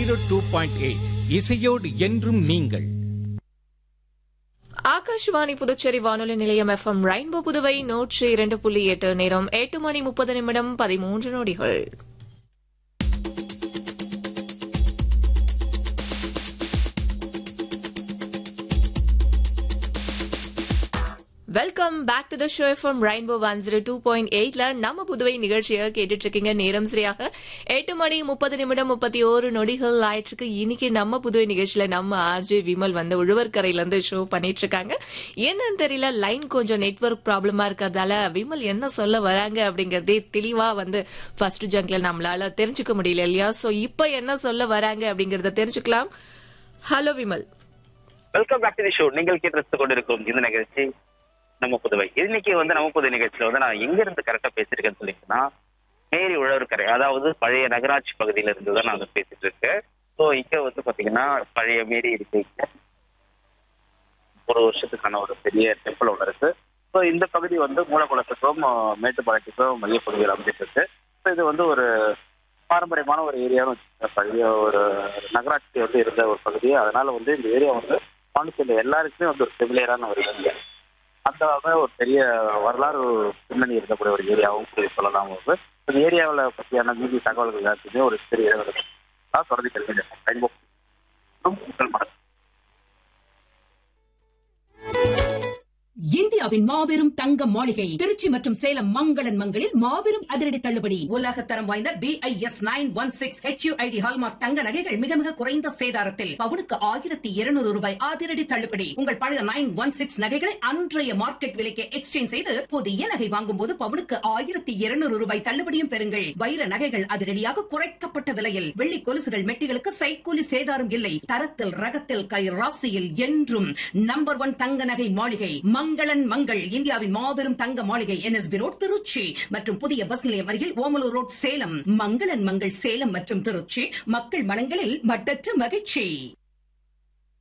Zero two point eight இசையோடு என்றும் நீங்கள் ஆகாஷ்வாணி புதுச்சேரி வானொலி நிலையம் எஃப்எம் ரெயின்போ புதுவை நூற்றி இரண்டு புள்ளி எட்டு நேரம் எட்டு மணி முப்பது நிமிடம் பதிமூன்று நொடிகள் welcome back to the show from Rainbow one zero two point எயிட்ல நம்ம புதுவை நிகழ்ச்சியை கேட்டுட்டு இருக்கீங்க நேரம் சரியாக எட்டு மணி முப்பது நிமிடம் முப்பத்தி ஓரு நொடிகள் ஆயிற்றுக்கு இன்னைக்கு நம்ம புதுவை நிகழ்ச்சியில நம்ம ஆர்ஜே விமல் வந்து உழவர்கரையில இருந்து ஷோ பண்ணிட்டு இருக்காங்க என்னன்னு தெரியல லைன் கொஞ்சம் நெட்வொர்க் ப்ராப்ளமா இருக்கிறதால விமல் என்ன சொல்ல வராங்க அப்படிங்கறதே தெளிவா வந்து ஃபர்ஸ்ட் ஜங்க்ல நம்மளால தெரிஞ்சுக்க முடியல இல்லையா சோ இப்போ என்ன சொல்ல வராங்க அப்படிங்கறத தெரிஞ்சுக்கலாம் hello Vimal welcome back to the show நீங்கள் கேட்டு கொண்டிருக்கும் இந்த நிகழ்ச்சி நம்ம புதுவை இன்னைக்கு வந்து நம்ம புதுவை நிகழ்ச்சியில வந்து நான் எங்க இருந்து கரெக்டா பேசிருக்கேன்னு சொல்லிங்கன்னா மேரி உழவர்கரை அதாவது பழைய நகராட்சி பகுதியில இருந்து தான் நான் வந்து பேசிட்டு இருக்கேன் ஸோ இங்க வந்து பாத்தீங்கன்னா பழைய மேரி இருக்கு இங்க. ஒரு வருஷத்துக்கான ஒரு பெரிய டெம்பிள் ஒன்று இருக்கு ஸோ இந்த பகுதி வந்து மூலகுளத்துக்கும் அஹ், மேட்டுப்பாளையத்துக்கும் மையப்பகுதியில் அமைஞ்சிட்டு இருக்கு ஸோ இது வந்து ஒரு பாரம்பரியமான ஒரு ஏரியாவும் பழைய ஒரு நகராட்சி வந்து இருந்த ஒரு பகுதி அதனால வந்து இந்த ஏரியா வந்து பாண்டிச்சேரியில் எல்லாருக்குமே வந்து ஒரு ஃபெமிலியரான ஒரு ஏரியா அந்த வகை ஒரு பெரிய வரலாறு பின்னணி இருக்கக்கூடிய ஒரு ஏரியாவும் கூட சொல்லலாம் வந்து இந்த ஏரியாவில் பற்றியான மீதி தகவல்கள் எல்லாத்தையுமே ஒரு பெரிய தான் தொடர்ந்து தெரிஞ்சு முதல் மடம் இந்தியாவின் மாபெரும் தங்க மாளிகை திருச்சி மற்றும் சேலம் மங்களன் மங்களில் மாபெரும் அதிரடி தள்ளுபடி உலக தரம் வாய்ந்த BIS nine one six HUID hallmark தங்க நகைகள் மிக மிக குறைந்த சேதாரத்தில் பவுனுக்கு ஆயிரத்தி இருநூறு ரூபாய் அதிரடி தள்ளுபடி உங்கள் பழைய நைன் ஒன் சிக்ஸ் நகைகளை அன்றைய மார்க்கெட் விலைக்கு எக்ஸ்சேஞ்ச் செய்து புதிய நகை வாங்கும் போது பவுனுக்கு ஆயிரத்தி இருநூறு ரூபாய் தள்ளுபடியும் பெறுங்கள் வைர நகைகள் அதிரடியாக குறைக்கப்பட்ட விலையில் வெள்ளி கொலுசுகள் மெட்டிகளுக்கு சைக்கூலி சேதாரம் இல்லை தரத்தில் ரகத்தில் கை ராசியில் என்றும் நம்பர் ஒன் தங்க நகை மாளிகை மங்களன் மங்கள் இந்தியாவின் மாபெரும் தங்க மாளிகை என்எஸ்பி ரோட் திருச்சி மற்றும் புதிய பஸ் நிலையம் அருகில் ஓமலூர் ரோட் சேலம் மங்களன் மங்கள் சேலம் மற்றும் திருச்சி மக்கள் மனங்களில் மட்டற்ற மகிழ்ச்சி